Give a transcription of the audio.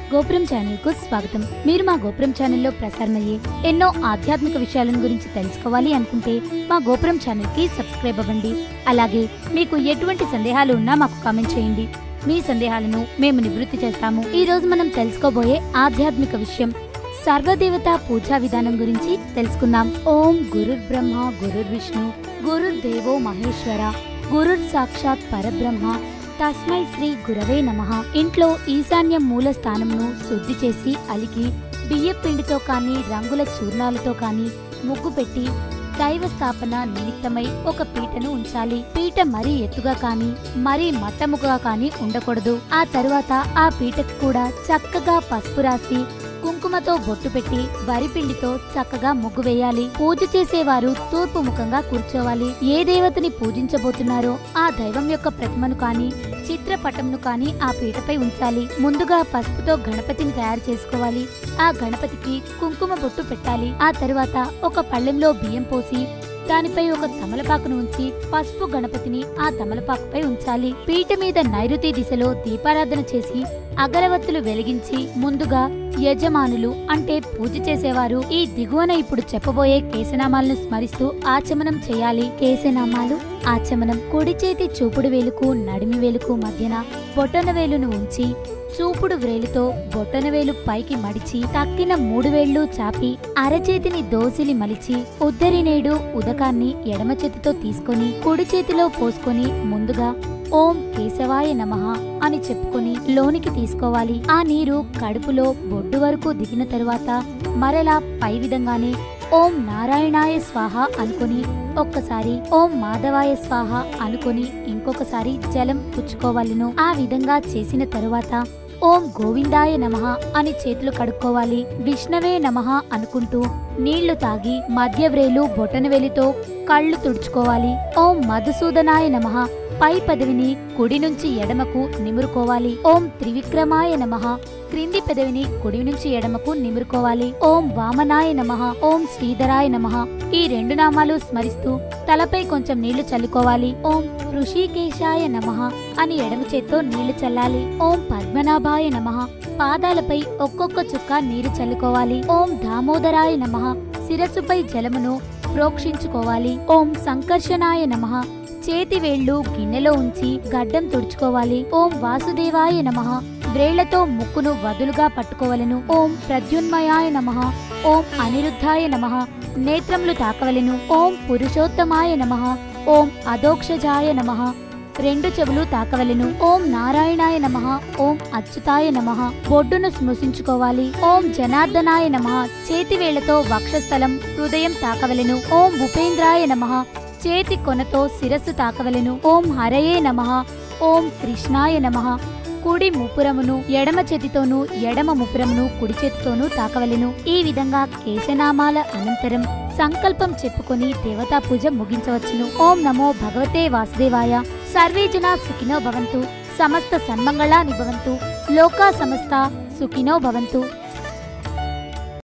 గోపురం ఛానల్ కు స్వాగతం మీరు మా గోపురం ఛానల్లో ప్రసారమయ్యే ఎన్నో ఆధ్యాత్మిక విషయాలను గురించి తెలుసుకోవాలి అనుకుంటే మా గోపురం ఛానల్ కి సబ్స్క్రైబ్ అవ్వండి అలాగే మీకు ఎటువంటి సందేహాలు ఉన్నా మాకు కామెంట్ చేయండి మీ సందేహాలను మేము నివృత్తి చేస్తాము ఈ రోజు మనం తెలుసుకోబోయే ఆధ్యాత్మిక విషయం సర్వదేవత పూజా విధానం గురించి తెలుసుకుందాం ఓం గురుర్ బ్రహ్మ గురుర్ విష్ణు గురుర్ దేవో మహేశ్వర గురుర్ సాక్షాత్ పరబ్రహ్మ తస్మై శ్రీ గురవే నమః ఇంట్లో ఈశాన్య మూల స్థానంను శుద్ధి చేసి అలికి బియ్య పిండితో కానీ రంగుల చూర్ణాలతో కానీ ముగ్గు పెట్టి దైవ స్థాపన నిమిత్తమై ఒక పీటను ఉంచాలి పీట మరీ ఎత్తుగా కానీ మరీ మట్టముగా కానీ ఉండకూడదు ఆ తరువాత ఆ పీటకు కూడా చక్కగా పసుపు రాసి కుంకుమతో బొట్టు పెట్టి వరిపిండితో చక్కగా ముగ్గు వేయాలి పూజ చేసేవారు తూర్పు ముఖంగా కూర్చోవాలి ఏ దేవతని పూజించబోతున్నారో ఆ దైవం యొక్క ప్రతిమను కానీ చిత్రపటంను కానీ ఆ పీటపై ఉంచాలి ముందుగా పసుపుతో గణపతిని తయారు చేసుకోవాలి ఆ గణపతికి కుంకుమ బొట్టు పెట్టాలి ఆ తరువాత ఒక పళ్ళెంలో బియ్యం పోసి దానిపై ఒక తమలపాకును ఉంచి పసుపు గణపతిని ఆ తమలపాకుపై ఉంచాలి పీట మీద నైరుతి దిశలో దీపారాధన చేసి అగరవత్తులు వెలిగించి ముందుగా యజమానులు అంటే పూజ చేసేవారు ఈ దిగువన ఇప్పుడు చెప్పబోయే కేశనామాలను స్మరిస్తూ ఆచమనం చేయాలి కేశనామాలు ఆచమనం కుడి చేతి చూపుడు వేలుకు నడిమి వేలుకు మధ్యన బొటన వేలును ఉంచి చూపుడు వ్రేలుతో బొటన వేలు పైకి మడిచి తక్కిన మూడు వేళ్లు చాపి అరచేతిని దోసిలి మలిచి ఉద్దరి నేడు ఉదకాన్ని ఎడమ చేతితో తీసుకొని కుడి చేతిలో పోసుకొని ముందుగా ఓం కేశవాయ నమః అని చెప్పుకొని లోనికి తీసుకోవాలి ఆ నీరు కడుపులో బొడ్డు వరకు దిగిన తరువాత మరలా పై విధంగానే ఓం నారాయణాయ స్వాహ అనుకొని ఒక్కసారి ఓం మాధవాయ స్వాహ అనుకొని ఇంకొకసారి జలం పుచ్చుకోవాలను ఆ విధంగా చేసిన తరువాత ఓం గోవిందాయ నమః అని చేతులు కడుక్కోవాలి విష్ణవే నమః అనుకుంటూ నీళ్లు తాగి మధ్యవ్రేలు బొటనవేలితో కళ్ళు తుడుచుకోవాలి ఓం మధుసూదనాయ నమః పై పదవిని కుడి నుంచి ఎడమకు నిమురుకోవాలి ఓం త్రివిక్రమాయ నమః క్రింది పెదవిని కుడి నుంచి ఎడమకు నిమురుకోవాలి ఓం వామనాయ నమః ఓం శ్రీధరాయ నమః ఈ రెండు నామాలు స్మరిస్తూ తలపై కొంచెం నీళ్లు చల్లుకోవాలి ఓం ఋషికేశాయ నమః అని ఎడమ చేత్తో నీళ్లు చల్లాలి ఓం పద్మనాభాయ నమః పాదాలపై ఒక్కొక్క చుక్క నీరు చల్లుకోవాలి ఓం దామోదరాయ నమః శిరస్సుపై జలమును ప్రోక్షించుకోవాలి ఓం సంకర్షణాయ నమః చేతి వేళ్లు గిన్నెలో ఉంచి గడ్డం తుడుచుకోవాలి ఓం వాసుదేవాయ నమః వ్రేళ్లతో ముక్కును వదులుగా పట్టుకోవలను ఓం ప్రద్యున్మయాయ నమః ఓం అనిరుద్ధాయ నమః నేత్రములు తాకవలెను ఓం పురుషోత్తమాయ నమః ఓం అదోక్షజాయ నమః రెండు చెవులు తాకవలెను ఓం నారాయణాయ నమః ఓం అచ్యుతాయ నమః బొడ్డును స్మృశించుకోవాలి ఓం జనార్దనాయ నమః చేతివేళ్లతో వక్షస్థలం హృదయం తాకవలెను ఓం ఉపేంద్రాయ నమః చేతి కొనతో శిరస్సు తాకవలెను ఓం హరయే నమః ఓం కృష్ణాయ నమః కుడి ముపురమును ఎడమ చేతితోనూ ఎడమ ముపురమును కుడి చేతితోనూ తాకవలెను ఈ విధంగా కేశనామాల అనంతరం సంకల్పం చెప్పుకొని దేవతా పూజ ముగించవచ్చును ఓం నమో భగవతే వాసుదేవాయ సర్వే జనా సుఖినో భవంతు సమస్త సన్మంగళాని భవంతు లోకా సమస్త సుఖినో భవంతు